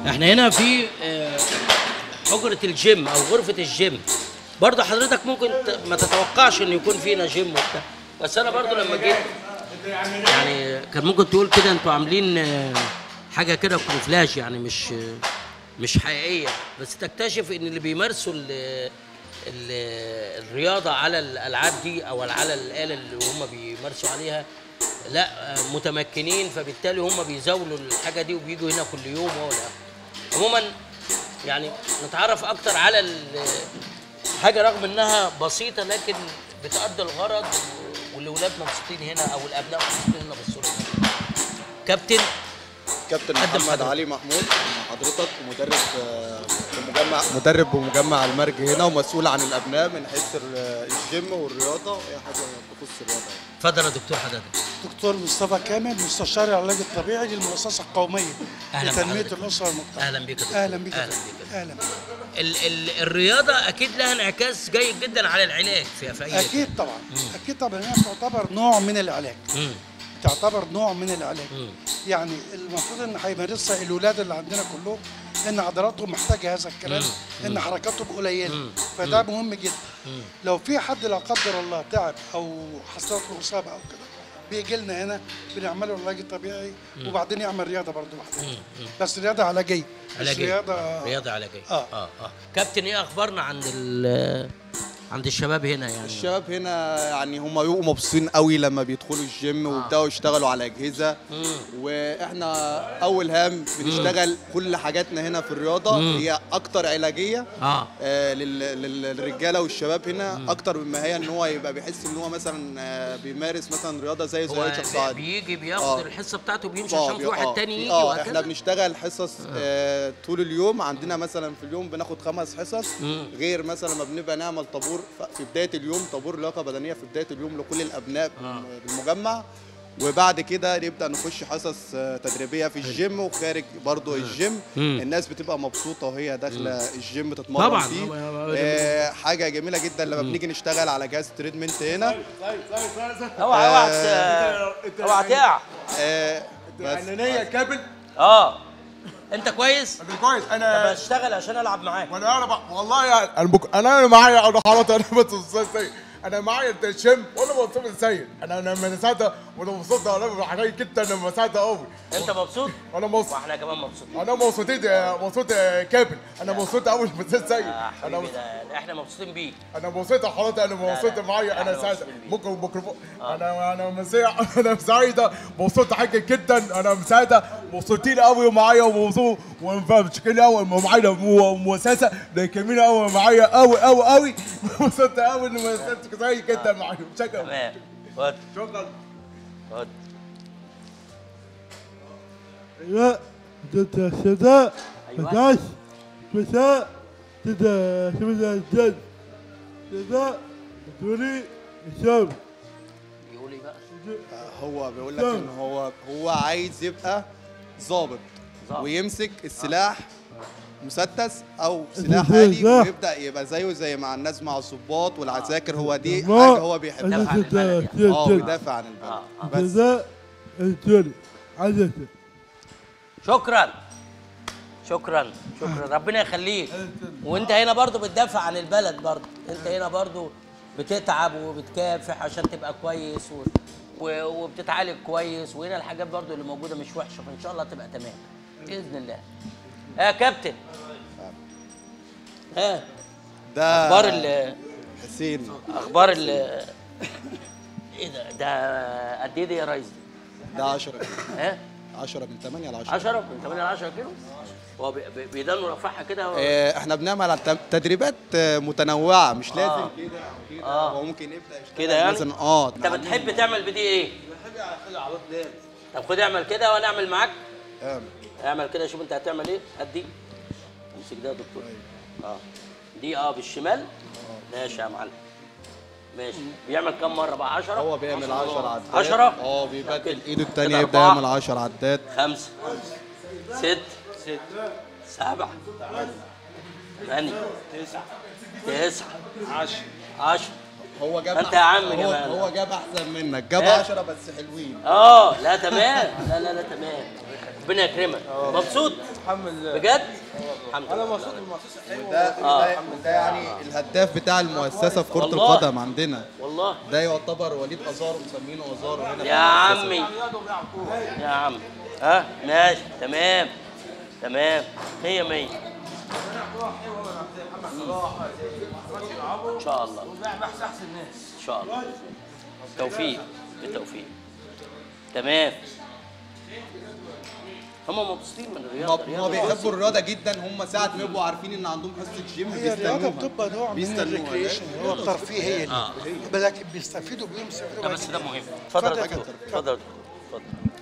احنا هنا في آه، حجرة الجيم او غرفة الجيم برضه حضرتك ممكن ت- ما تتوقعش ان يكون فينا جيم وبتاع بس انا برضه لما جيت يعني كان ممكن تقول كده انتوا عاملين آه، حاجة كده كومفلاج يعني مش آه، مش حقيقية بس تكتشف ان اللي بيمارسوا ال ال الرياضة على الالعاب دي او على الآلة اللي هم بيمارسوا عليها لا آه، متمكنين فبالتالي هم بيزاولوا الحاجة دي وبيجوا هنا كل يوم ولا عموما يعني نتعرف اكتر على ال- حاجه رغم انها بسيطه لكن بتأدي الغرض واللي ولادنا مبسوطين هنا او الابناء مبسوطين هنا بالصوره دي. كابتن كابتن قدم محمد حضرتك. علي محمود مع حضرتك ومدرب آه، في مجمع مدرب بمجمع المرج هنا ومسؤول عن الابناء من حيث ال- الجيم والرياضه واي حاجه تخص الرياضه اتفضل يا دكتور حضرتك دكتور مصطفى كامل مستشار العلاج الطبيعي للمؤسسه القوميه أهلا لتنميه بحضرتك. الاسره والمجتمع اهلا بيك يا دكتور. اهلا بك اهلا بيك اهلا بك. ال ال الرياضه اكيد لها انعكاس جيد جدا على العلاج في في أي اكيد طبعا اكيد طبعا هي تعتبر نوع من العلاج مم. تعتبر نوع من العلاج مم. يعني المفروض ان هيمارسها الاولاد اللي عندنا كلهم ان عضلاتهم محتاجه هذا الكلام ان حركاتهم قليله فده مهم جدا لو في حد لا قدر الله تعب او حصلت له اصابه او كده بيجي لنا هنا بنعمل له العلاج الطبيعي وبعدين يعمل رياضه برضه لوحده بس رياضه علاجيه مش علاجيه رياضه رياضه علاجيه آه. اه اه كابتن ايه اخبارنا عند ال عند الشباب هنا يعني الشباب هنا يعني هم بيبقوا مبسوطين قوي لما بيدخلوا الجيم ويبداوا يشتغلوا على اجهزه واحنا اول هام بنشتغل كل حاجاتنا هنا في الرياضه هي اكتر علاجيه اه آه، لل- لل- للرجاله والشباب هنا اكتر مما هي ان هو يبقى بيحس ان هو مثلا آه، بيمارس مثلا رياضه زي هو زي شخص عادي بيجي بياخد آه. الحصه بتاعته بيمشي آه، عشان في واحد آه، تاني يجي اه احنا وهكذا بنشتغل حصص آه طول اليوم عندنا مثلا في اليوم بناخد خمس حصص غير مثلا ما بنبقى نعمل طابور ف- في بدايه اليوم طابور لياقه بدنيه في بدايه اليوم لكل الابناء بالم- بالمجمع وبعد كده نبدا نخش حصص آه، تدريبيه في الجيم وخارج برضو الجيم الناس بتبقى مبسوطه وهي داخله الجيم تتمرن طبعاً. فيه هو- هو- آه حاجه جميله جدا لما بنيجي نشتغل على جهاز تريدمنت هنا اوعى اوعى ت- اوعى تقع آه بس انانيه كابل اه انت كويس؟ انا كويس طب انا اشتغل عشان العب معاك وانا اعرف والله يعني انا بك... انا أنا معايا انا حالات انا بتصل سيء انا معايا الشم وانا مبسوط سيء انا انا من ساعتها وانا مبسوط انا حاجات جدا انا من ساعتها قوي انت مبسوط؟ انا مبسوط واحنا كمان مبسوطين انا مبسوطين مبسوط كابل انا مبسوط قوي مبسوط سيء يا انا حبيبي ده احنا مبسوطين بيك انا مبسوط حالات انا مبسوط لا. معايا احنا انا سعيد مبسوطين بيك. ممكن ميكروفون انا انا مسيح انا سعيده مبسوط حاجه جدا انا سعيده مبسوطين قوي معايا ومبسوط ومشكلة قوي ومعايا مؤسسه جميله قوي معايا قوي قوي قوي مبسوط قوي ان مؤسستك زي جدا معايا شكرا تمام خد شكرا خد لا ضد السوداء أيوة. فتاش فتاة ضد شبه الجد سوداء دوري الشام بيقول ايه بقى؟ هو بيقول لك ان هو هو عايز يبقى ظابط ظابط. ويمسك السلاح مسدس او سلاح السلاح. عالي ويبدا يبقى زيه زي مع الناس مع الضباط والعساكر هو دي ما- حاجه هو بيحبها دفع عن البلد يعني. اه بيدافع عن البلد آه، آه. بس سوداء الدوري عدد شكرا شكرا شكرا ربنا يخليك وانت هنا برضو بتدافع عن البلد برضو انت هنا برضو بتتعب وبتكافح عشان تبقى كويس و... و... وبتتعالج كويس وهنا الحاجات برضو اللي موجوده مش وحشه فان شاء الله تبقى تمام باذن الله يا كابتن ها ده اخبار ال حسين اخبار ال ايه ده ده قد ايه دي يا ريس ده 10 ها 10 من 8 ل 10 10 من 8 ل 10 كيلو هو بي- بي- بيدانوا رفعها كده و- آه، احنا بنعمل على تم- تدريبات آه، متنوعه مش لازم آه. كده او كده آه. هو ممكن يبدا يشتغل كده يعني مثلا اه انت بتحب تعمل بدي ايه؟ طب خد اعمل كده وانا اعمل معاك آه. اعمل كده شوف انت هتعمل ايه هات دي امسك ده يا دكتور اه دي اه بالشمال ماشي يا معلم ماشي بيعمل كم مره بقى 10 هو بيعمل 10 عدات 10 اه بيبدل كده. ايده كده الثانيه يبدا أربعة. يعمل 10 عدات خمسة ست ست سبعة ثمانية تسعة تسعة عشرة عشرة هو جاب انت يا عم هو, جمال هو جاب احسن منك جاب إيه؟ 10 بس حلوين اه لا تمام لا لا لا تمام ربنا يكرمك مبسوط الحمد لله بجد الحمد انا لله مبسوط بالمؤسسه الحلوه ده آه. ده, ده يعني الهداف بتاع المؤسسه في كره والله. القدم عندنا والله ده يعتبر وليد ازارو مسمينه ازارو هنا في يا المؤسسة. عمي يا عم ها ماشي تمام تمام مية مية ان شاء الله ان شاء الله توفيق بالتوفيق تمام هم مبسوطين من الرياضه هم الرياضة بيحبوا الرياضه جدا هم ساعه ما يبقوا عارفين ان عندهم حصه جيم هي الرياضه بيستنوها بتبقى نوع من بيستنوها. الريكريشن هو الترفيه هي آه. لكن بيستفيدوا بيهم لا بيستفيدوا بس بقى ده مهم اتفضل يا اتفضل. دكتور اتفضل يا دكتور اتفضل